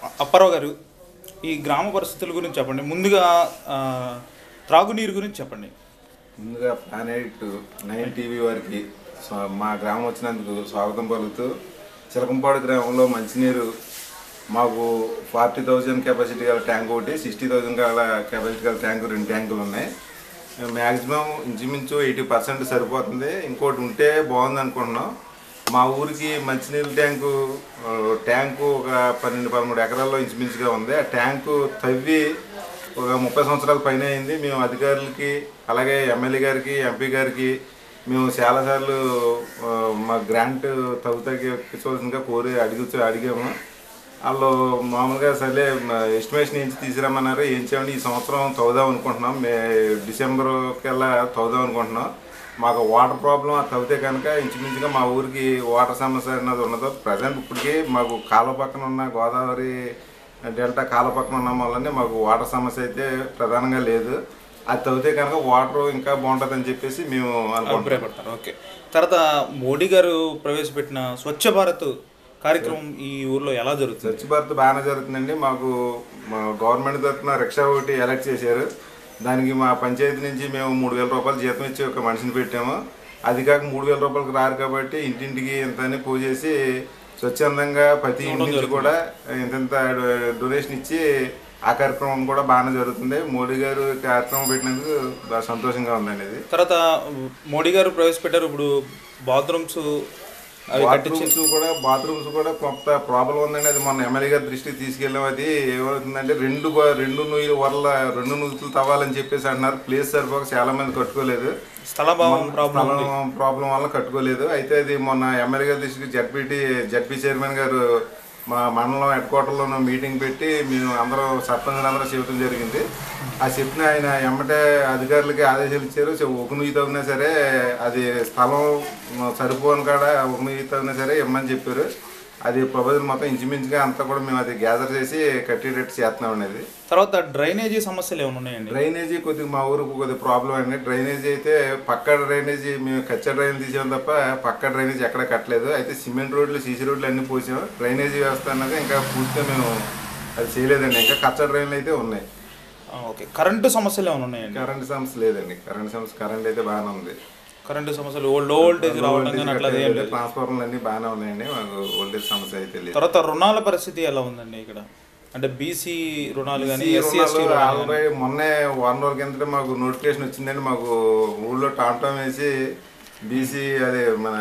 అప్పారావు గారు ఈ గ్రామ పరిస్థితుల గురించి చెప్పండి ముందుగా ఆ, త్రాగునీరు గురించి చెప్పండి ముందుగా ప్లానెట్ నైన్ టీవీ వారికి స్వా- మా గ్రామం వచ్చినందుకు స్వాగతం పలుకుతూ చిలకంపాడు గ్రామంలో మంచినీరు మాకు ఫార్టీ థౌజండ్ కెపాసిటీ గల ట్యాంక్ ఒకటి సిక్స్టీ థౌజండ్ గల కెపాసిటీ గల ట్యాంకు రెండు ట్యాంకులు ఉన్నాయి మ్యాక్సిమం ఇంచుమించు ఎయిటీ పర్సెంట్ సరిపోతుంది ఇంకోటి ఉంటే బాగుంది అనుకుంటున్నాం మా ఊరికి మంచినీళ్ళ ట్యాంకు ఆ, ట్యాంకు ఒక పన్నెండు పదమూడు ఎకరాల్లో ఇంచుమించుగా ఉంది ఆ ట్యాంకు తవ్వి ఒక ముప్పై సంవత్సరాల పైన అయింది మేము అధికారులకి అలాగే ఎమ్మెల్యే గారికి ఎంపీ గారికి మేము చాలాసార్లు ఆ, మా గ్రాంట్ తగ్గుతాకి ఇప్పించవలసిందిగా కోరి అడిగి అడిగాము వాళ్ళు మామూలుగా సరే ఎస్టిమేషన్ ఏంచి తీసుకురమ్మన్నారు ఏం చేయండి ఈ సంవత్సరం తవ్వుదాం అనుకుంటున్నాం మే డిసెంబర్ కల్లా తవ్వుదాం అనుకుంటున్నాం మాకు వాటర్ ప్రాబ్లం అది తవ్వితే కనుక ఇంచుమించుగా మా ఊరికి వాటర్ సమస్య అన్నది ఉన్నదో ప్రజెంట్ ఇప్పటికీ మాకు కాలువ పక్కన ఉన్న గోదావరి డెల్టా కాలువ పక్కన ఉన్న వల్లనే మాకు వాటర్ సమస్య అయితే ప్రధానంగా లేదు అది తవ్వితే కనుక వాటర్ ఇంకా బాగుంటుందని చెప్పేసి మేము అనుకుంటున్నాం అభిప్రాయపడతారు ఓకే తర్వాత మోడీ గారు ప్రవేశపెట్టిన స్వచ్ఛ భారత్ కార్యక్రమం ఈ ఊర్లో ఎలా జరుగుతుంది స్వచ్ఛ భారత్ బాగానే జరుగుతుందండి మాకు మా గవర్నమెంట్ తరఫున రిక్షా ఒకటి ఎలక్ట్ చేశారు దానికి మా పంచాయతీ నుంచి మేము మూడు వేల రూపాయలు జీతం ఇచ్చి ఒక మనిషిని పెట్టాము అది కాక మూడు వేల రూపాయలకు రారు కాబట్టి ఇంటింటికి ఇంత అని పూజ చేసి స్వచ్ఛందంగా ప్రతి ఇంటి నుంచి కూడా ఇంత డొనేషన్ ఇచ్చి ఆ కార్యక్రమం కూడా బాగానే జరుగుతుంది మోడీ గారు ఈ కార్యక్రమం పెట్టినందుకు బాగా సంతోషంగా ఉందండి ఇది తర్వాత మోడీ గారు ప్రవేశపెట్టారు ఇప్పుడు బాత్రూమ్స్ అవి కట్టించి బాత్రూమ్స్ కూడా బాత్రూమ్స్ కూడా కొంత ప్రాబ్లం ఉందండి అది మొన్న ఎమ్మెల్యే గారి దృష్టికి తీసుకెళ్ళాం అది ఏమవుతుందంటే రెండు బ- రెండు నూయిల వరల రెండు నూతులు తవ్వాలని చెప్పేసి అంటున్నారు ప్లేస్ సరిపోక చాలా మంది కట్టుకోలేదు స్థలభావం ప్రాబ్లం స్థలం ప్రాబ్లం వల్ల కట్టుకోలేదు అయితే అది మొన్న ఎమ్మెల్యే గారి దృష్టికి జడ్పీటీ జడ్పీ చైర్మన్ గారు మా మండలం హెడ్ క్వార్టర్లో మీటింగ్ పెట్టి మేము అందరూ సర్పంచ్ అందరూ చెప్పడం జరిగింది ఆ చెప్పిన ఆయన ఎమ్మటే అధికారులకి ఆదేశాలు ఇచ్చారు సో ఒక నుయ్యి తవ్వినా సరే అది స్థలం సరిపోని కాడ ఒక నుయ్యి తవ్వినా సరే ఇమ్మని చెప్పారు అది ప్రపోజల్ మొత్తం ఇంచుమించుగా అంతా కూడా మేము అది గ్యాదర్ చేసి కట్టేటట్టు చేస్తున్నాం అనేది తర్వాత డ్రైనేజీ సమస్యలు ఏమైనా ఉన్నాయండి డ్రైనేజీ కొద్దిగా మా ఊరికి కొద్దిగా ప్రాబ్లం అండి డ్రైనేజీ అయితే పక్క డ్రైనేజీ మేము కచ్చా డ్రైనేజ్ తీసాం తప్ప పక్క డ్రైనేజీ ఎక్కడ కట్టలేదు అయితే సిమెంట్ రోడ్లు సీసీ రోడ్లు అన్నీ పోసాం డ్రైనేజీ వ్యవస్థ అన్నది ఇంకా పూర్తిగా మేము అది చేయలేదండి ఇంకా కచ్చా డ్రైన్లు అయితే ఉన్నాయి ఆ, ఓకే కరెంటు సమస్యలు ఏమైనా ఉన్నాయండి కరెంట్ సమస్య లేదండి కరెంట్ సమస్య కరెంట్ అయితే బాగానే ఉంది కరెంటు సమస్యలు ఓ- లో వోల్టేజ్ రావడం కానీ అట్లా ఏం లేదు ట్రాన్స్ఫార్మర్లు అన్నీ బాగానే ఉన్నాయండి మాకు ఓల్టేజ్ సమస్య అయితే లేదు తర్వాత రుణాల పరిస్థితి ఎలా ఉందండి ఇక్కడ అంటే బీసీ రుణాలు కానీ ఈ ఎస్సీ ఎస్టీ రుణాలు ఆల్రెడీ మొన్నే వన్ రోజుల కిందట మాకు నోటిఫికేషన్ వచ్చిందండి మాకు ఊళ్ళో టామ్ టామ్ వేసి బీసీ అదే మన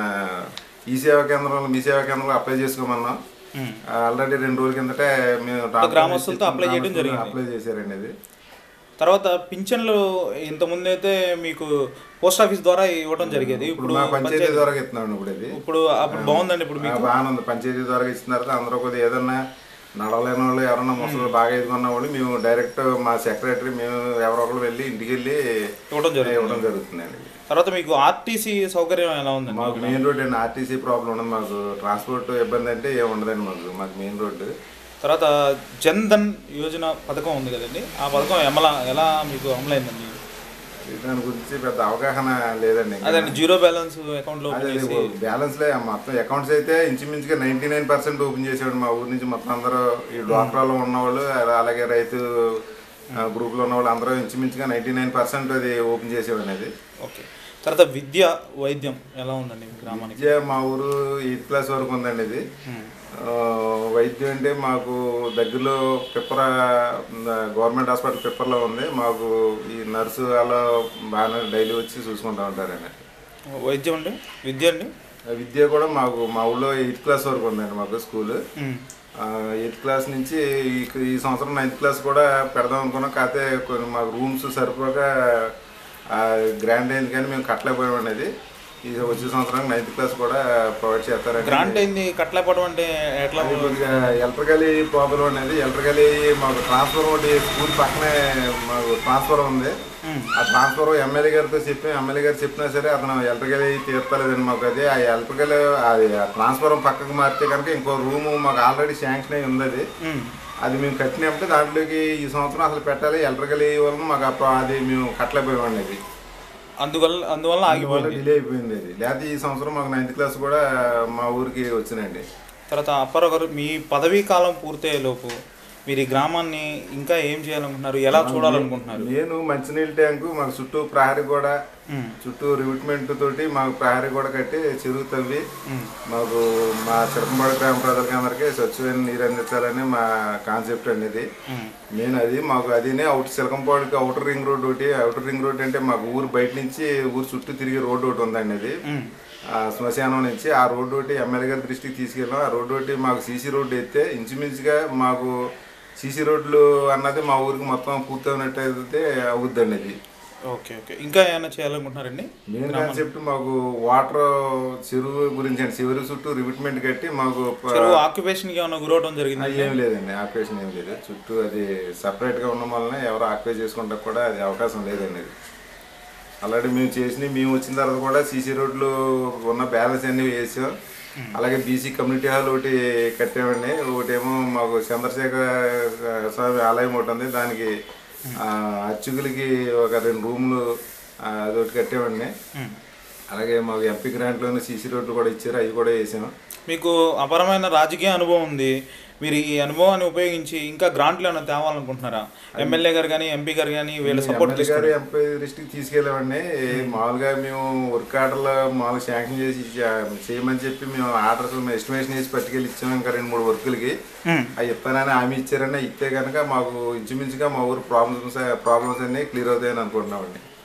ఈ సేవా కేంద్రంలో మీ సేవా కేంద్రంలో అప్లై చేసుకోమన్నాం ఆల్రెడీ రెండు రోజుల కిందటే మేము టామ్ టామ్ గ్రామస్తులతో వేసి అప్లై చేయడం గ్రామస్తులతో జరిగింది. అప్లై చేశారండి అది తర్వాత పింఛన్లు ఇంతకుముందు అయితే మీకు పోస్ట్ ఆఫీస్ ద్వారా ఇవ్వడం జరిగేది ఇప్పుడు ఇప్పుడు మా పంచాయతీ ద్వారా ఇస్తున్నాం ఇప్పుడు ఇది ఇప్పుడు అప్పుడు బాగుందండి ఇప్పుడు మీకు బాగానే ఉంది పంచాయతీ ద్వారా ఇచ్చిన తర్వాత అందరూ కొద్దిగా ఏదన్నా నడవలేని వాళ్ళు ఎవరన్నా ముసలు బాగా ఎదుగున్న వాళ్ళు మేము డైరెక్ట్ మా సెక్రటరీ మేము ఎవరో ఒకరు వెళ్ళి ఇంటికి వెళ్ళి ఇవ్వడం జరిగింది ఇవ్వడం జరుగుతుందండి తర్వాత మీకు ఆర్టీసీ సౌకర్యం ఎలా ఉందండి మాకు మెయిన్ రోడ్ అండి ఆర్టీసీ ప్రాబ్లం ఉండదు మాకు ట్రాన్స్పోర్ట్ ఇబ్బంది అంటే ఏమి ఉండదండి మాకు మాకు మెయిన్ రోడ్డు తర్వాత జన్ ధన్ యోజన పథకం ఉంది కదండి ఆ పథకం ఎలా ఎలా మీకు అమలైందండి దాని గురించి పెద్ద అవగాహన లేదండి ఇంకా. అదే జీరో బ్యాలెన్స్ అకౌంట్లో అదే బ్యాలెన్స్ లే మొత్తం అకౌంట్స్ అయితే ఇంచుమించుగా నైన్టీ నైన్ పర్సెంట్ ఓపెన్ చేసాడు మా ఊరి నుంచి మొత్తం అందరూ ఈ డ్వాక్రాలో ఉన్నవాళ్ళు అలాగే రైతు గ్రూప్లో ఉన్న వాళ్ళు అందరూ ఇంచుమించుగా నైన్టీ నైన్ పర్సెంట్ అది ఓపెన్ చేసేవాడు అనేది ఓకే తర్వాత విద్య వైద్యం ఎలా ఉందండి మీ గ్రామానికి విద్య మా ఊరు ఎయిత్ క్లాస్ వరకు ఉందండి ఇది ఆ, వైద్యం అంటే మాకు దగ్గరలో పిప్పర గవర్నమెంట్ హాస్పిటల్ పిప్పర్లో ఉంది మాకు ఈ నర్సు అలా బాగానే డైలీ వచ్చి చూసుకుంటూ ఉంటారండి వైద్యం అండి విద్య అండి ఆ విద్య కూడా మాకు మా ఊళ్ళో ఎయిత్ క్లాస్ వరకు ఉందండి మాకు స్కూల్ ఉమ్. ఎయిత్ క్లాస్ నుంచి ఈ ఈ సంవత్సరం నైన్త్ క్లాస్ కూడా పెడదాం అనుకున్నాం కాకపోతే కొన్ని మాకు రూమ్స్ సరిపోక గ్రాండ్ అయింది కానీ మేము కట్టలేకపోయాం అనేది ఈ వచ్చే సంవత్సరం నైన్త్ క్లాస్ కూడా ప్రొవైడ్ చేస్తారని గ్రాంట్ అయింది కట్టలేకపోవడం అంటే ఎట్లా అది కొద్దిగా ఎలక్ట్రికల్ ప్రాబ్లం అనేది ఎలక్ట్రికల్ మాకు ట్రాన్స్ఫర్ ఒకటి స్కూల్ పక్కనే మాకు ట్రాన్స్ఫర్ ఉంది ఉమ్. ఆ ట్రాన్స్ఫర్ ఎమ్మెల్యే గారితో చెప్పి ఎమ్మెల్యే గారు చెప్పినా సరే అతను ఎలక్ట్రికల్ తీర్తలేదండి మాకు అది ఆ ఎలక్ట్రికల్ అది ఆ ట్రాన్స్ఫర్ పక్కకు మారితే కనుక ఇంకో రూము మాకు ఆల్రెడీ శాంక్షన్ అయి ఉంది అది ఉమ్. అది మేము కట్టినప్పుడు దాంట్లోకి ఈ సంవత్సరం అసలు పెట్టాలి ఎలక్ట్రికల్ వల్ల మాకు ఆ ప్రా- అది మేము కట్టలేకపోయామండి అది అందువల్ల అందువల్ల అందువల్ల ఆగిపోయింది డిలే అయిపోయింది అది లేకపోతే ఈ సంవత్సరం మాకు నైన్త్ క్లాస్ కూడా మా ఊరికి వచ్చినాయండి తర్వాత అప్పారావు గారు మీ పదవీ కాలం పూర్తయ్యే లోపు మీరు ఈ గ్రామాన్ని ఇంకా ఏం చేయాలనుకుంటున్నారు ఎలా చూడాలనుకుంటున్నారు నేను మంచినీళ్ళ ట్యాంకు మాకు చుట్టూ ప్రహరీ కూడా ఉమ్, చుట్టూ రివిట్మెంట్ తోటి మాకు ప్రహరీ కూడా కట్టి చెరువు తవ్వి మాకు మా చిరకంపాడు గ్రామ ప్రజలకి అందరికీ స్వచ్ఛమైన నీరు అందించాలని మా కాన్సెప్ట్ అనేది ఉమ్, మెయిన్ అది మాకు అదినే అవుట్ చిలకంపాడుకి అవుటర్ రింగ్ రోడ్ ఒకటి అవుటర్ రింగ్ రోడ్ అంటే మాకు ఊరు బయట నుంచి ఊరు చుట్టూ తిరిగి రోడ్డు ఒకటి ఉందండి అది ఉమ్, ఆ శ్మశానం నుంచి ఆ రోడ్డు ఒకటి ఎమ్మెల్యే గారి దృష్టికి తీసుకెళ్ళాం ఆ రోడ్డు ఒకటి మాకు సీసీ రోడ్డు అయితే ఇంచుమించుగా మాకు సీసీ రోడ్లు అన్నది మా ఊరికి మొత్తం పూర్తయినట్టయితే అవుద్దండి అది ఓకే ఓకే ఇంకా ఏమైనా చేయాలనుకుంటున్నారండి మెయిన్ కాన్సెప్ట్ మాకు వాటర్ చెరువు గురించి అండి చెరువు చుట్టూ రివిట్మెంట్ కట్టి మాకు ప- చెరువు ఆక్యుపేషన్కి ఏమైనా గురవడం జరిగింది అది ఏం లేదండి ఆక్యుపేషన్ ఏం లేదు చుట్టూ అది సపరేట్గా ఉండడం వలన ఎవరు ఆక్యుపై చేసుకుంటా కూడా అది అవకాశం లేదండి అది ఆల్రెడీ మేము చేసినవి మేము వచ్చిన తర్వాత కూడా సీసీ రోడ్లు ఉన్న బ్యాలెన్స్ అన్ని వేసాం అలాగే బీసీ కమ్యూనిటీ హాల్ ఒకటి కట్టామండి ఒకటేమో మాకు చంద్రశేఖర స్వామి ఆలయం ఒకటి ఉంది దానికి ఆ, అర్చకులకి ఒక రెండు రూమ్లు ఆ, అదొకటి కట్టామండి ఉమ్. అలాగే మాకు ఎంపీ గ్రాంట్లోనే సీసీ రోడ్లు కూడా ఇచ్చారు అవి కూడా వేసాం మీకు అపరమైన రాజకీయ అనుభవం ఉంది మీరు ఈ అనుభవాన్ని ఉపయోగించి ఇంకా గ్రాంట్లు ఏమైనా తేవాలనుకుంటున్నారా ఎమ్మెల్యే గారు కానీ ఎంపీ గారు కానీ వీళ్ళ సపోర్ట్ ఎమ్మెల్యే గారు ఎంపీ దృష్టికి తీసుకెళ్ళామండి మామూలుగా మేము వర్క్ ఆర్డర్లు మామూలుగా శాంక్షన్ చేసి చే- చేయమని చెప్పి మేము ఆర్డర్స్ ఎస్టిమేషన్ వేసి పట్టుకెళ్ళి ఇచ్చాము ఇంకా రెండు మూడు వర్కులకి అవి ఇస్తానని హామీ ఇచ్చారని ఇస్తే కనుక మాకు ఇంచుమించుగా మా ఊరు ప్రాబ్లమ్స్ ప్రాబ్లమ్స్ అన్ని క్లియర్ అవుతాయని అనుకుంటున్నామండి